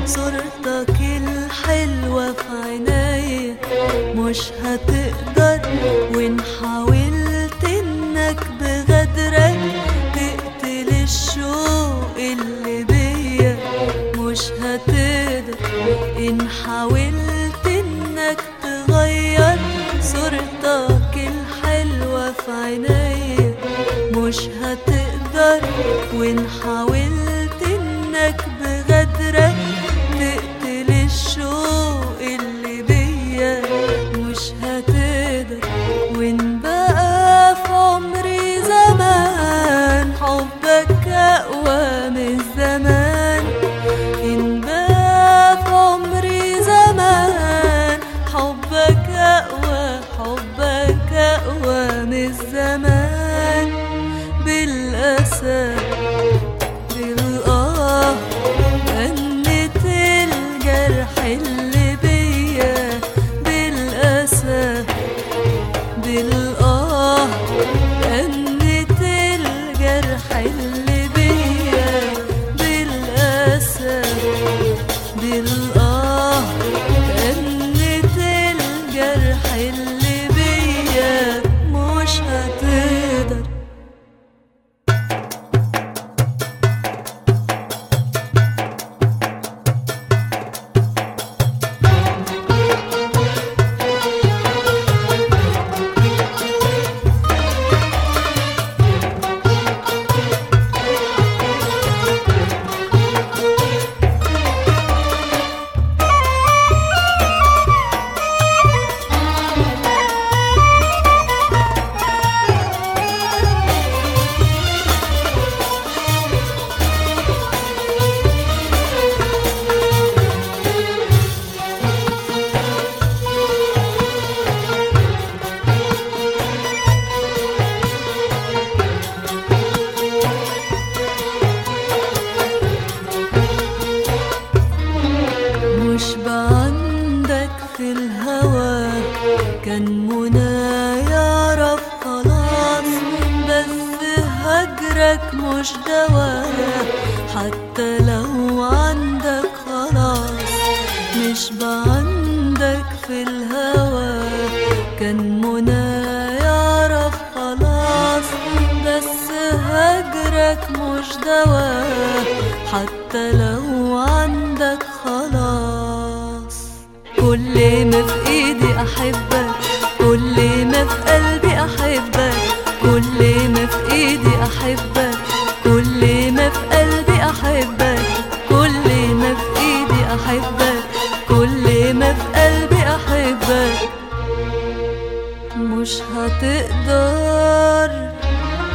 صورتك الحلوة في عينيا مش هتقدر وإن حاولت إنك بغدرك تقتل الشوق اللي بيا مش هتقدر إن حاولت إنك تغير صورتك الحلوة في عينيا مش هتقدر وإن حاولت إنك بغدرك تقتل الشوق اللي بيا مش هتقدر وإن بقى في عمري زمان حبك أقوى من زمان إن بقى في عمري زمان حبك أقوى حبك أقوى من زمان بالأسى بالآه أنت الجرح اللي بيا بالأسى بالآه أنت الجرح اللي بيا بالأسى بالآه أنت الجرح اللي بيا مش هتقدر مش بعندك في الهوى كان منى يعرف خلاص بس هجرك مش دواء حتى لو عندك خلاص مش بعندك في الهوى كان منى يعرف خلاص بس هجرك مش دواء حتى لو عندك خلاص كل ما في ايدي احبك كل ما في قلبي احبك كل ما في ايدي احبك كل ما في قلبي احبك كل ما في ايدي احبك كل ما في قلبي احبك مش هتقدر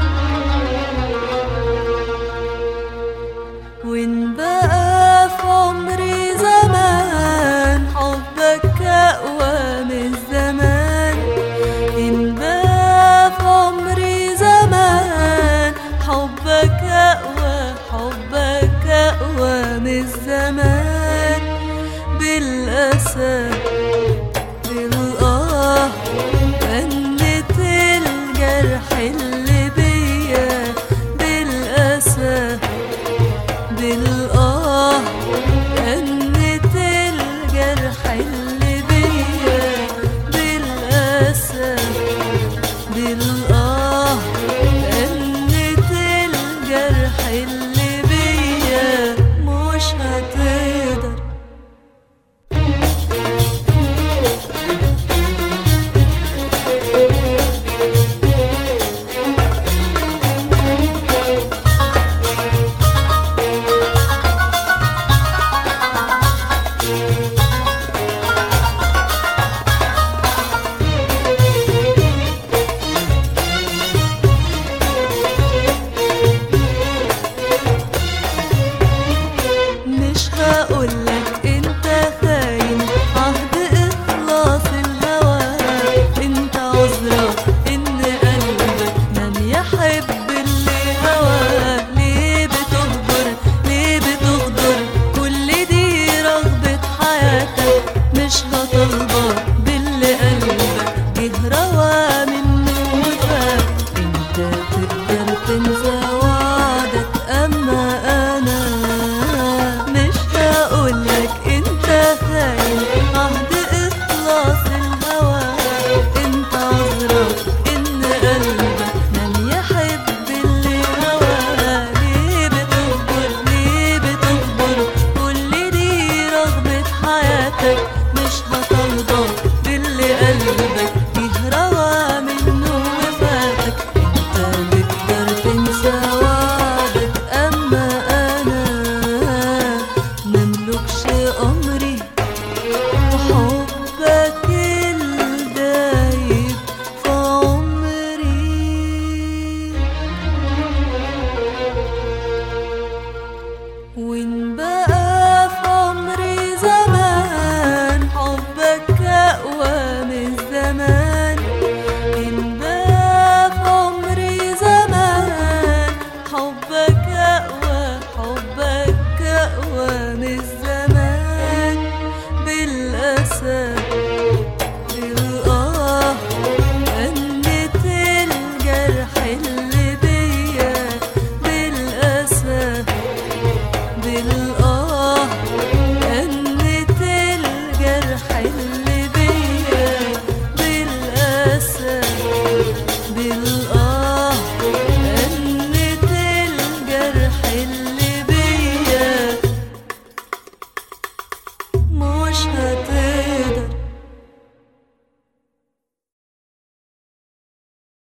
وإن بقى في عمري زمان حبك أقوى من زمان إن بقى في عمري زمان حبك أقوى حبك أقوى من زمان بالأسى بالآه أنت الجرح اللي بيا بالأسى بالآه أنت الجرح اللي بيا بالأسى بالآه أنت الجرح اللي